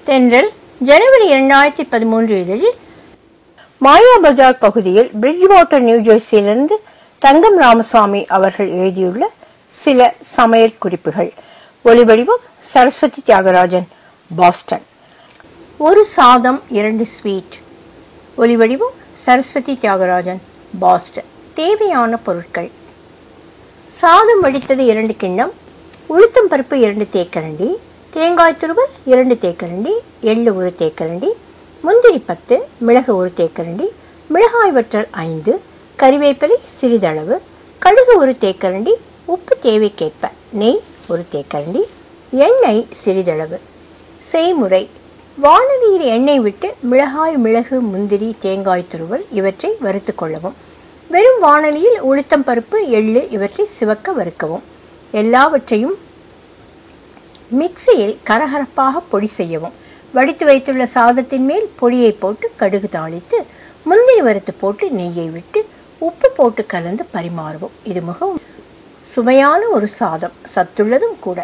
தென்றல் ஜனவரி இரண்டாயிரத்தி பதிமூன்று இதழில் மாயா பஜார் பகுதியில் பிரிட்ஜ் வாட்டர் நியூ ஜெர்சியிலிருந்து தங்கம் ராமசாமி அவர்கள் எழுதியுள்ள சில சமையல் குறிப்புகள் ஒலிவடிவம் சரஸ்வதி தியாகராஜன் பாஸ்டன் ஒரு சாதம் இரண்டு ஸ்வீட் ஒலிவடிவம் சரஸ்வதி தியாகராஜன் பாஸ்டன் தேவையான பொருட்கள் சாதம் வடித்தது இரண்டு கிண்ணம் உளுத்தம் பருப்பு இரண்டு தேக்கரண்டி தேங்காய் துருவல் இரண்டு தேக்கரண்டி எள்ளு ஒரு தேக்கரண்டி முந்திரி பத்து மிளகு ஒரு தேக்கரண்டி மிளகாய் வற்றல் ஐந்து கறிவேப்பிலை சிறிதளவு கடுகு ஒரு தேக்கரண்டி உப்பு தேவைக்கேற்ப நெய் ஒரு தேக்கரண்டி எண்ணெய் சிறிதளவு செய்முறை வானலியில் எண்ணெய் விட்டு மிளகாய் மிளகு முந்திரி தேங்காய் துருவல் இவற்றை வறுத்துக் கொள்ளவும் வெறும் வானலியில் உளுத்தம் பருப்பு எள்ளு இவற்றை சிவக்க வறுக்கவும் எல்லாவற்றையும் மிக்சியில் கரகரப்பாக பொடி செய்யவும் வடித்து வைத்துள்ள சாதத்தின் மேல் பொடியை போட்டு கடுகு தாளித்து முந்திரி வறுத்து போட்டு நெய்யை விட்டு உப்பு போட்டு கலந்து பரிமாறுவோம் இது மிகவும் சுவையான ஒரு சாதம் சத்துள்ளதும் கூட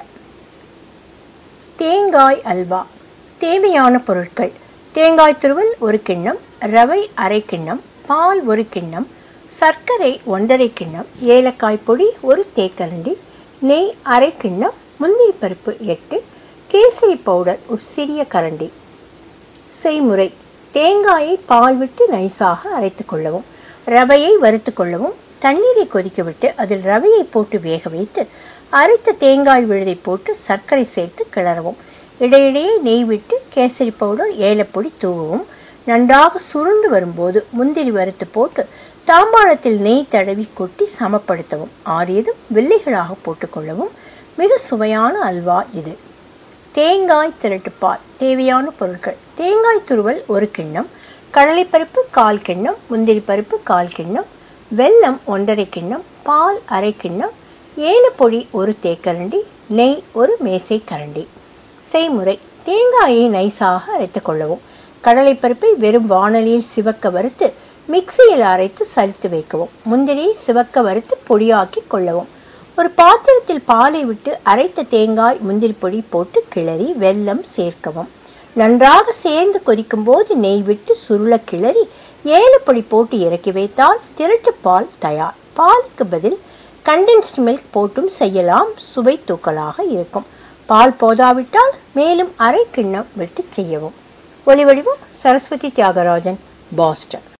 தேங்காய் அல்வா தேவையான பொருட்கள் தேங்காய் துருவல் ஒரு கிண்ணம் ரவை அரை கிண்ணம் பால் ஒரு கிண்ணம் சர்க்கரை ஒன்றரை கிண்ணம் ஏலக்காய் பொடி ஒரு தேக்கரண்டி நெய் அரை கிண்ணம் முந்திரி பருப்பு எட்டு கேசரி பவுடர் ஒரு சிறிய கரண்டி செய்முறை தேங்காயை பால் விட்டு நைஸாக அரைத்துக் கொள்ளவும் ரவையை வறுத்து கொள்ளவும் தண்ணீரை கொதிக்க விட்டு அதில் ரவையை போட்டு வேக வைத்து அரைத்த தேங்காய் விழுதை போட்டு சர்க்கரை சேர்த்து கிளறவும் இடையிடையே நெய் விட்டு கேசரி பவுடர் ஏலப்பொடி தூவவும் நன்றாக சுருண்டு வரும்போது முந்திரி வறுத்து போட்டு தாம்பாளத்தில் நெய் தடவி கொட்டி சமப்படுத்தவும் ஆறியதும் வெள்ளைகளாக போட்டுக்கொள்ளவும் மிக சுவையான அல்வா இது தேங்காய் திரட்டுப்பால் தேவையான பொருட்கள் தேங்காய் துருவல் ஒரு கிண்ணம் கடலைப்பருப்பு கால் கிண்ணம் முந்திரி பருப்பு கால் கிண்ணம் வெல்லம் ஒன்றரை கிண்ணம் பால் அரை கிண்ணம் ஏலப்பொடி ஒரு தேக்கரண்டி நெய் ஒரு மேசை கரண்டி செய்முறை தேங்காயை நைஸாக அரைத்துக் கொள்ளவும் கடலைப்பருப்பை வெறும் வானலியில் சிவக்க வறுத்து மிக்சியில் அரைத்து சலித்து வைக்கவும் முந்திரியை சிவக்க வறுத்து பொடியாக்கி கொள்ளவும் ஒரு பாத்திரத்தில் பாலை விட்டு அரைத்த தேங்காய் முந்திரி பொடி போட்டு கிளறி வெல்லம் சேர்க்கவும் நன்றாக சேர்ந்து கொதிக்கும் போது நெய் விட்டு சுருள கிளறி ஏலப்பொடி போட்டு இறக்கி வைத்தால் திரட்டு பால் தயார் பாலுக்கு பதில் கண்டென்ஸ்ட் மில்க் போட்டும் செய்யலாம் சுவை தூக்கலாக இருக்கும் பால் போதாவிட்டால் மேலும் அரை கிண்ணம் விட்டு செய்யவும் ஒலிவடிவம் சரஸ்வதி தியாகராஜன் பாஸ்டன்